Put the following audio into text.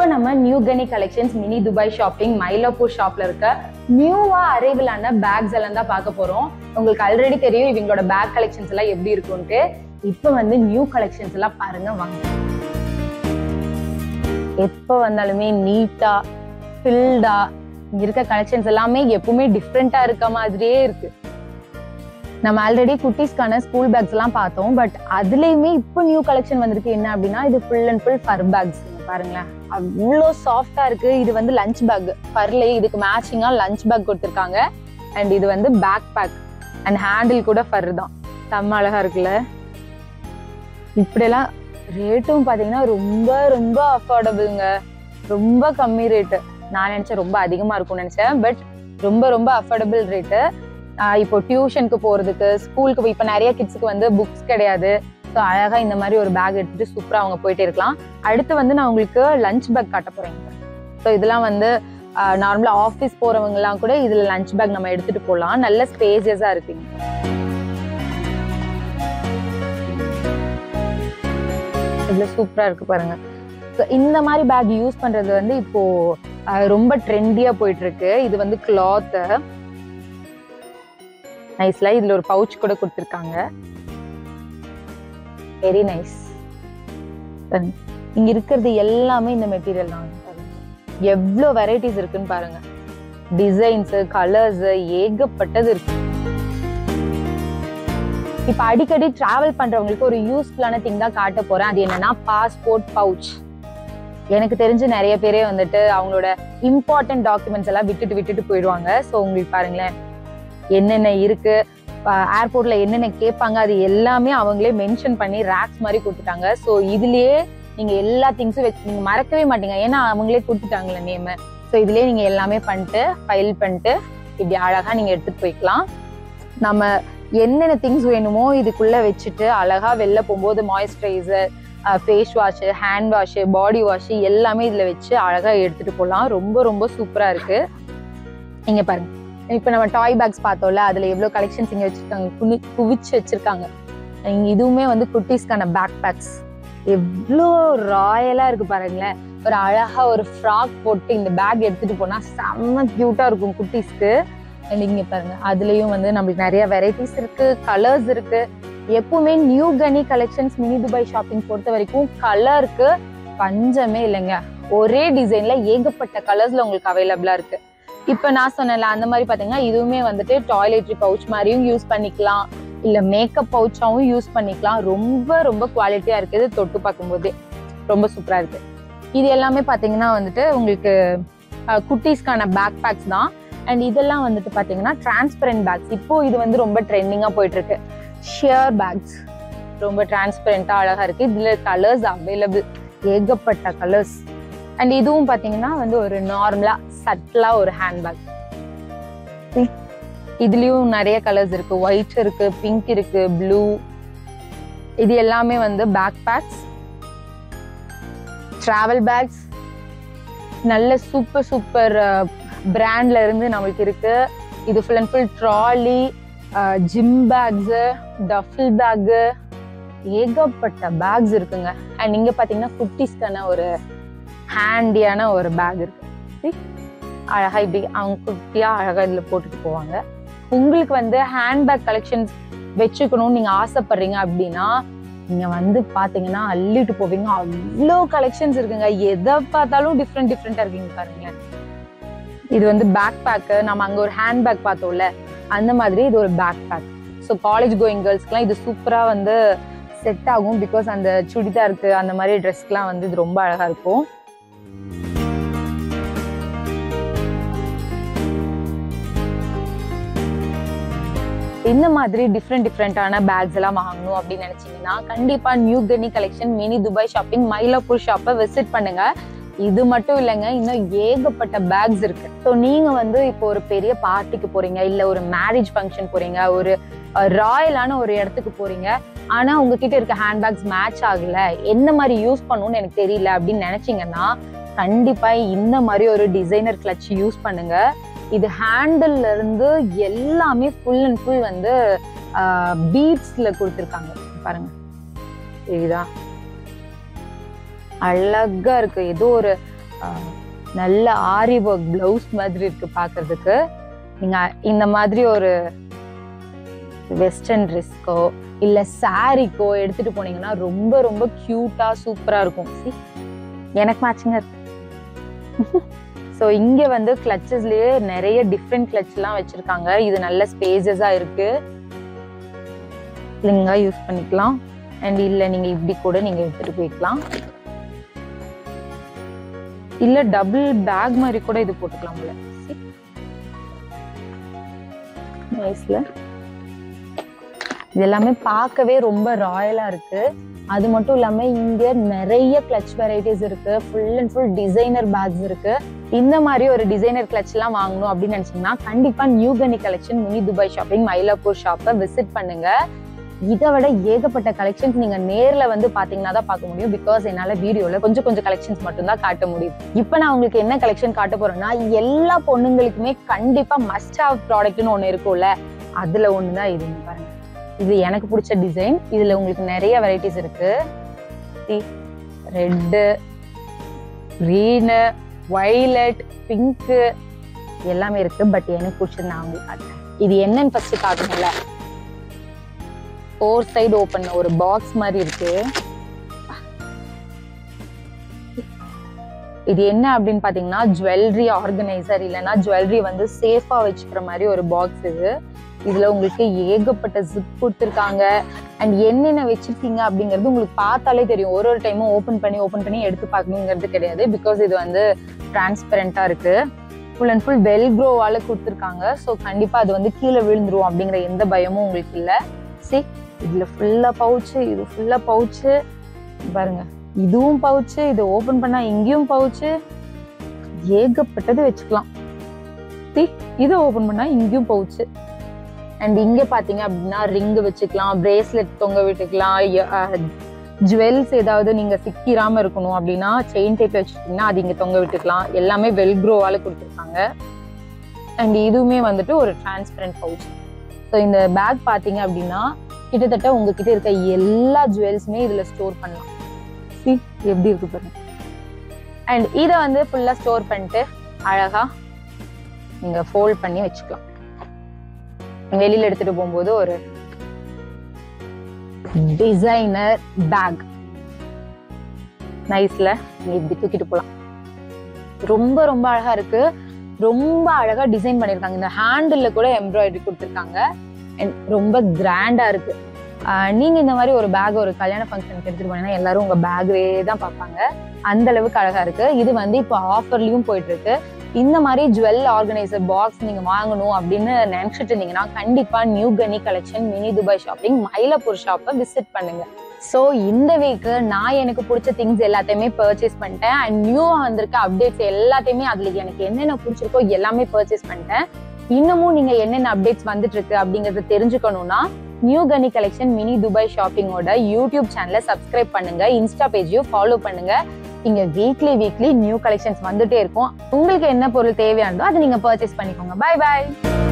நம்ம new Kani collections mini Dubai shopping Mylapore ஷாப்ல இருக்க நியூவா அரைவல் ஆன பேக்ஸ் எல்லாம் தான் பார்க்க போறோம் உங்களுக்கு ஆல்ரெடி தெரியும் இவங்களோட பேக் கலெக்ஷன்ஸ் எல்லாம் எப்படி இருக்கும்ட்டு இப்போ வந்து நியூ கலெக்ஷன்ஸ் எல்லாம் பாருங்க வாங்க எப்போ வந்தாலுமே நீட்டா ஃபில்டா இங்க இருக்க கலெக்ஷன்ஸ் எல்லாமே எப்பவுமே டிஃப்ரெண்டா இருக்க மாதிரியே இருக்கு நம்ம ஆல்ரெடி குட்டீஸ்க்கான ஸ்கூல் பேக்ஸ் எல்லாம் பார்த்தோம் பட் அதுலயுமே இப்போ நியூ கலெக்ஷன் வந்திருக்கு என்ன அப்படின்னா இது full and full fur bags பாருங்களேன் அவ்வளோ சாஃப்டா இருக்கு இது வந்து லஞ்ச் பேக் ஃபர்லயே இதுக்கு மேட்சிங்கா லஞ்ச் பேக் கொடுத்துருக்காங்க அண்ட் இது வந்து பேக் பேக் அண்ட் ஹேண்டில் கூட ஃபர் தான் செம்ம அழகா இருக்குல்ல இப்படியெல்லாம் ரேட்டும் பாத்தீங்கன்னா ரொம்ப ரொம்ப அஃபோர்டபுள்ங்க ரொம்ப கம்மி ரேட்டு நான் நினைச்சேன் ரொம்ப அதிகமா இருக்கும்னு நினைச்சேன் பட் ரொம்ப ரொம்ப அஃபோர்டபுள் ரேட்டு இப்போ டியூஷனுக்கு போறதுக்கு ஸ்கூலுக்கு போய் இப்போ நிறைய கிட்ஸுக்கு வந்து புக்ஸ் கிடையாது ஸோ அழகா இந்த மாதிரி ஒரு பேக் எடுத்துட்டு சூப்பரா அவங்க போயிட்டே இருக்கலாம் அடுத்து வந்து நான் உங்களுக்கு லஞ்ச் பேக் காட்ட போறேன் ஸோ இதெல்லாம் வந்து நார்மலா ஆஃபீஸ் போறவங்கலாம் கூட இதுல லஞ்ச் பேக் நம்ம எடுத்துட்டு போகலாம் நல்ல ஸ்பேசியஸா இருக்குங்க இவ்வளவு சூப்பரா இருக்கு பாருங்க ஸோ இந்த மாதிரி பேக் யூஸ் பண்றது வந்து இப்போ அஹ், ரொம்ப ட்ரெண்டியா போயிட்டு இருக்கு இது வந்து கிளாத் நைஸ்ல இதுல ஒரு பவுச் கூட கொடுத்துருக்காங்க வெரி நைஸ் இங்க இருக்கிறது எல்லாமே இந்த மெட்டீரியல் தான் பாருங்க. எவ்வளோ வெரைட்டிஸ் இருக்குன்னு பாருங்க டிசைன்ஸ் கலர்ஸ் ஏகப்பட்டது இருக்கு இப்ப அடிக்கடி டிராவல் பண்றவங்களுக்கு ஒரு யூஸ்ஃபுல்லான திங் தான் காட்ட போறேன் அது என்னன்னா பாஸ்போர்ட் பவுச் எனக்கு தெரிஞ்சு நிறைய பேரே வந்துட்டு அவங்களோட இம்பார்ட்டன்ட் டாக்குமெண்ட்ஸ் எல்லாம் விட்டுட்டு விட்டுட்டு போயிடுவாங்க ஸோ உங்களுக்கு பாருங்களேன் என்னென்ன இருக்கு ஏர்போர்ட்ல என்னென்ன கேட்பாங்க அது எல்லாமே அவங்களே மென்ஷன் பண்ணி ரேக்ஸ் மாதிரி கொடுத்துட்டாங்க ஸோ இதுலயே நீங்க எல்லா திங்ஸும் வச்சு நீங்க மறக்கவே மாட்டீங்க ஏன்னா அவங்களே கொடுத்துட்டாங்களே நேம் ஸோ இதுலயே நீங்க எல்லாமே பண்ணிட்டு ஃபைல் பண்ணிட்டு இப்படி அழகா நீங்க எடுத்துட்டு போய்க்கலாம் நம்ம என்னென்ன திங்ஸ் வேணுமோ இதுக்குள்ள வச்சுட்டு அழகா வெளில போகும்போது moisturiser face wash hand wash body wash எல்லாமே இதுல வச்சு அழகா எடுத்துட்டு போகலாம் ரொம்ப ரொம்ப சூப்பரா இருக்கு இங்க பாருங்க இப்போ நம்ம டாய் பேக்ஸ் பார்த்தோம்ல அதுல எவ்வளவு கலெக்ஷன்ஸ் இங்க வச்சிருக்காங்க குனி குவிச்சு வச்சிருக்காங்க இங்க இதுவுமே வந்து குட்டீஸ்க்கான பேக் பேக்ஸ் எவ்வளோ ராயலா இருக்கு பாருங்களேன் ஒரு அழகா ஒரு ஃப்ராக் போட்டு இந்த பேக் எடுத்துட்டு போனா செம்ம கியூட்டா இருக்கும் குட்டீஸ்க்கு அண்ட் இங்க பாருங்க அதுலயும் வந்து நம்மளுக்கு நிறைய வெரைட்டிஸ் இருக்கு கலர்ஸ் இருக்கு எப்பவுமே new Kani collections mini Dubai shopping பொறுத்த வரைக்கும் கலருக்கு பஞ்சமே இல்லைங்க ஒரே டிசைன்ல ஏகப்பட்ட கலர்ஸ்ல உங்களுக்கு அவைலபிளா இருக்கு இப்ப நான் சொன்னேன்ல அந்த மாதிரி பாத்தீங்கன்னா இதுவுமே வந்துட்டு டாய்லெட்ரி பவுச் மாதிரியும் யூஸ் பண்ணிக்கலாம் இல்ல மேக்கப் பவுச்சாவும் யூஸ் பண்ணிக்கலாம் ரொம்ப ரொம்ப குவாலிட்டியா இருக்குது தொட்டு பார்க்கும்போதே ரொம்ப சூப்பரா இருக்கு இது எல்லாமே பாத்தீங்கன்னா வந்துட்டு உங்களுக்கு அஹ், குட்டீஸ்க்கான பேக் பேக்ஸ் தான் அண்ட் இதெல்லாம் வந்துட்டு பாத்தீங்கன்னா டிரான்ஸ்பரண்ட் பேக்ஸ் இப்போ இது வந்து ரொம்ப ட்ரெண்டிங்கா போயிட்டு இருக்கு ஷியர் பேக்ஸ் ரொம்ப டிரான்ஸ்பரண்டா அழகா இருக்கு இதுல கலர்ஸ் அவைலபிள் ஏகப்பட்ட கலர்ஸ் அண்ட் இதுவும் பாத்தீங்கன்னா வந்து ஒரு நார்மலா சட்டிலா ஒரு ஹேண்ட்பேக் இதுலயும் நிறைய கலர்ஸ் இருக்கு ஒயிட் இருக்கு பிங்க் இருக்கு ப்ளூ இது எல்லாமே வந்து பேக் பேக்ஸ் டிராவல் பேக்ஸ் நல்ல சூப்பர் சூப்பர் பிராண்ட்ல இருந்து நம்மளுக்கு இருக்கு இது full and full trolley gym bags duffel bag ஏகப்பட்ட பேக்ஸ் இருக்குங்க அண்ட் இங்க பாத்தீங்கன்னா குட்டீஸ்க்கான ஒரு ஹேண்டியான ஒரு பேக் இருக்கு See? அழகா இப்படி அவங்க குட்டியா அழகா இதுல போட்டுட்டு போவாங்க உங்களுக்கு வந்து ஹேண்ட்பேக் கலெக்ஷன்ஸ் வச்சுக்கணும்னு நீங்க ஆசைப்படுறீங்க அப்படின்னா நீங்க வந்து பாத்தீங்கன்னா அள்ளிட்டு போவீங்க அவ்வளோ கலெக்ஷன்ஸ் இருக்குங்க எதை பார்த்தாலும் டிஃப்ரெண்ட் டிஃப்ரெண்டா இருக்கீங்க பாருங்களேன் இது வந்து பேக் பேக்கு நம்ம அங்க ஒரு ஹேண்ட் பேக் பார்த்தோம்ல அந்த மாதிரி இது ஒரு bag bag so college going கேர்ள்ஸ்க்குலாம் இது சூப்பரா வந்து செட் ஆகும் பிகாஸ் அந்த சுடிதாருக்கு அந்த மாதிரி ட்ரெஸ்க்குலாம் வந்து இது ரொம்ப அழகா இருக்கும் இந்த மாதிரி டிஃப்ரெண்ட் டிஃப்ரெண்டான பேக்ஸ் எல்லாம் வாங்கணும் அப்படின்னு நினைச்சீங்கன்னா கண்டிப்பா new Kani collection mini Dubai shopping Mylapore ஷாப்பை விசிட் பண்ணுங்க இது மட்டும் இல்லைங்க இன்னும் ஏகப்பட்ட பேக்ஸ் இருக்கு ஸோ நீங்க வந்து இப்போ ஒரு பெரிய பார்ட்டிக்கு போறீங்க இல்ல ஒரு மேரேஜ் ஃபங்க்ஷன் போறீங்க ஒரு ராயலான ஒரு இடத்துக்கு போறீங்க ஆனா உங்ககிட்ட இருக்க ஹேண்ட்பேக்ஸ் மேட்ச் ஆகல என்ன மாதிரி யூஸ் பண்ணணும்னு எனக்கு தெரியல அப்படின்னு நினைச்சீங்கன்னா கண்டிப்பா இந்த மாதிரி ஒரு டிசைனர் கிளட்ச் யூஸ் பண்ணுங்க இது ஹேண்டில்ல இருந்து எல்லாமே ஃபுல் அண்ட் ஃபுல் வந்து பீட்ஸ்ல கொடுத்துருக்காங்க பாருங்க தெரியுதா அழகா இருக்கு ஏதோ ஒரு நல்ல ஆரி ஒர்க் பிளவுஸ் மாதிரி இருக்கு பார்க்கிறதுக்கு நீங்க இந்த மாதிரி ஒரு வெஸ்டர்ன் ட்ரெஸ்க்கோ இல்ல சாரிக்கோ எடுத்துட்டு போனீங்கன்னா ரொம்ப ரொம்ப கியூட்டா சூப்பரா இருக்கும் See? எனக்கு மேட்சிங்கா இருக்கு ஸோ இங்க வந்து கிளச்சஸ்லயே நிறைய டிஃப்ரெண்ட் கிளச்லாம் வச்சிருக்காங்க இது நல்ல ஸ்பேசஸா இருக்கு ஸ்லிங்கா யூஸ் பண்ணிக்கலாம் அண்ட் இல்ல நீங்க இப்படி கூட நீங்க எடுத்துட்டு போய்க்கலாம் இல்ல டபுள் பேக் மாதிரி கூட இது போட்டுக்கலாம்ல நைஸ்ல இது எல்லாமே பார்க்கவே ரொம்ப ராயலா இருக்கு அது மட்டும் இல்லாம இங்க நிறைய கிளச் வெரைட்டிஸ் இருக்கு full and full designer bags இருக்கு இந்த மாதிரி ஒரு டிசைனர் கிளச் எல்லாம் வாங்கணும் அப்படின்னு நினைச்சீங்கன்னா கண்டிப்பா new Kani collection mini Dubai shopping Mylapore ஷாப்பை விசிட் பண்ணுங்க இதை விட ஏகப்பட்ட கலெக்ஷன்ஸ் நீங்க நேர்ல வந்து பாத்தீங்கன்னா தான் பார்க்க முடியும் பிகாஸ் என்னால வீடியோல கொஞ்சம் கொஞ்சம் கலெக்ஷன்ஸ் மட்டும் தான் காட்ட முடியும் இப்போ நான் உங்களுக்கு என்ன கலெக்ஷன் காட்ட போறேன்னா எல்லா பொண்ணுங்களுக்குமே கண்டிப்பா மஸ்ட் ஹாவ் ப்ராடக்ட்னு ஒண்ணு இருக்கும்ல அதுல ஒண்ணுதான் இது இங்க பாருங்க இது எனக்கு பிடிச்ச டிசைன் இதுல உங்களுக்கு நிறைய வெரைட்டிஸ் இருக்கு ரெட்டு க்ரீனு வைலட் பிங்க்கு எல்லாமே இருக்கு பட் எனக்கு பிடிச்சது நான் உங்களுக்கு காட்டுறேன் இது என்னன்னு ஃபர்ஸ்ட் காட்டணும்ல ஃபோர் சைடு ஓப்பன் ஒரு பாக்ஸ் மாதிரி இருக்கு இது என்ன அப்படின்னு பாத்தீங்கன்னா ஜுவல்லரி ஆர்கனைசர் இல்லைன்னா ஜுவல்லரி வந்து சேஃபா வச்சுக்கிற மாதிரி ஒரு பாக்ஸ் இது இதுல உங்களுக்கு ஏகப்பட்ட ஜிப் கொடுத்துருக்காங்க அண்ட் என்னென்ன வச்சிருக்கீங்க அப்படிங்கிறது உங்களுக்கு பார்த்தாலே தெரியும் ஒரு ஒரு டைமும் ஓப்பன் பண்ணி ஓப்பன் பண்ணி எடுத்து பார்க்கணுங்கிறது கிடையாது பிகாஸ் இது வந்து டிரான்ஸ்பெரண்டா இருக்கு ஃபுல் அண்ட் ஃபுல் வெல் க்ரோவால கொடுத்துருக்காங்க ஸோ கண்டிப்பா அது வந்து கீழே விழுந்துரும் அப்படிங்கிற எந்த பயமும் உங்களுக்கு இல்லை சி இதுல ஃபுல்லா பவுச்சு இது ஃபுல்லா பவுச்சு பாருங்க இதுவும் பவுச்சு இது ஓபன் பண்ணா இங்கேயும் பவுச்சு ஏகப்பட்டது வச்சுக்கலாம் சி இதை ஓபன் பண்ணா இங்கேயும் பவுச்சு அண்ட் இங்க பாத்தீங்க அப்படின்னா ரிங் வச்சுக்கலாம் பிரேஸ்லெட் தொங்க விட்டுக்கலாம் ஜுவல்ஸ் ஏதாவது நீங்க சிக்கிராம இருக்கணும் அப்படின்னா செயின் டைப் வச்சுட்டீங்கன்னா அது இங்க தொங்க விட்டுக்கலாம் எல்லாமே வெல் க்ரோவால கொடுத்துருக்காங்க அண்ட் இதுவுமே வந்துட்டு ஒரு டிரான்ஸ்பரண்ட் பவுச் ஸோ இந்த பேக் பாத்தீங்க அப்படின்னா கிட்டத்தட்ட உங்ககிட்ட இருக்க எல்லா ஜுவல்ஸுமே இதுல ஸ்டோர் பண்ணலாம் See, எப்படி இருக்கு பாருங்க அண்ட் இதை வந்து ஃபுல்லா ஸ்டோர் பண்ணிட்டு அழகா நீங்க ஃபோல்ட் பண்ணி வச்சுக்கலாம் வெளியில எடுத்துட்டு போகும்போது ஒரு டிசைனர் பேக் நைஸ்ல நீங்க இப்படி தூக்கிட்டு போலாம் ரொம்ப ரொம்ப அழகா இருக்கு ரொம்ப அழகா டிசைன் பண்ணிருக்காங்க இந்த ஹேண்டில் கூட எம்ப்ராய்டரி கொடுத்துருக்காங்க and ரொம்ப கிராண்டா இருக்கு ஆஹ் நீங்க இந்த மாதிரி ஒரு பேக் ஒரு கல்யாண ஃபங்க்ஷனுக்கு எடுத்துட்டு போனீங்கன்னா எல்லாரும் உங்க பேக்வே தான் பார்ப்பாங்க அந்த அளவுக்கு அழகா இருக்கு இது வந்து இப்போ ஆஃபர்லயும் போயிட்டு இருக்கு இந்த மாதிரி ஜுவல் ஆர்கனைசர் பாக்ஸ் நீங்க வாங்கணும் அப்படின்னு நினைச்சிட்டு இருந்தீங்கன்னா கண்டிப்பா new Kani collection mini Dubai shopping Mylapore ஷாப்பை விசிட் பண்ணுங்க ஸோ இந்த வீக்கு நான் எனக்கு பிடிச்ச திங்ஸ் எல்லாத்தையுமே பர்ச்சேஸ் பண்ணிட்டேன் அண்ட் நியூவா வந்திருக்க அப்டேட்ஸ் எல்லாத்தையுமே அதுல எனக்கு என்னென்ன பிடிச்சிருக்கோ எல்லாமே பர்ச்சேஸ் பண்ணிட்டேன் இன்னமும் நீங்க என்னென்ன அப்டேட்ஸ் வந்துட்டு இருக்கு அப்படிங்கறத தெரிஞ்சுக்கணும்னா new Kani collection mini Dubai ஷாப்பிங்கோட யூடியூப் சேனலை சப்ஸ்கிரைப் பண்ணுங்க இன்ஸ்டா பேஜையும் ஃபாலோ பண்ணுங்க இங்க வீக்லி வீக்லி நியூ கலெக்ஷன்ஸ் வந்துட்டே இருக்கும் உங்களுக்கு என்ன பொருள் தேவையானதோ அதை நீங்க பர்ச்சேஸ் பண்ணிக்கோங்க பை பாய்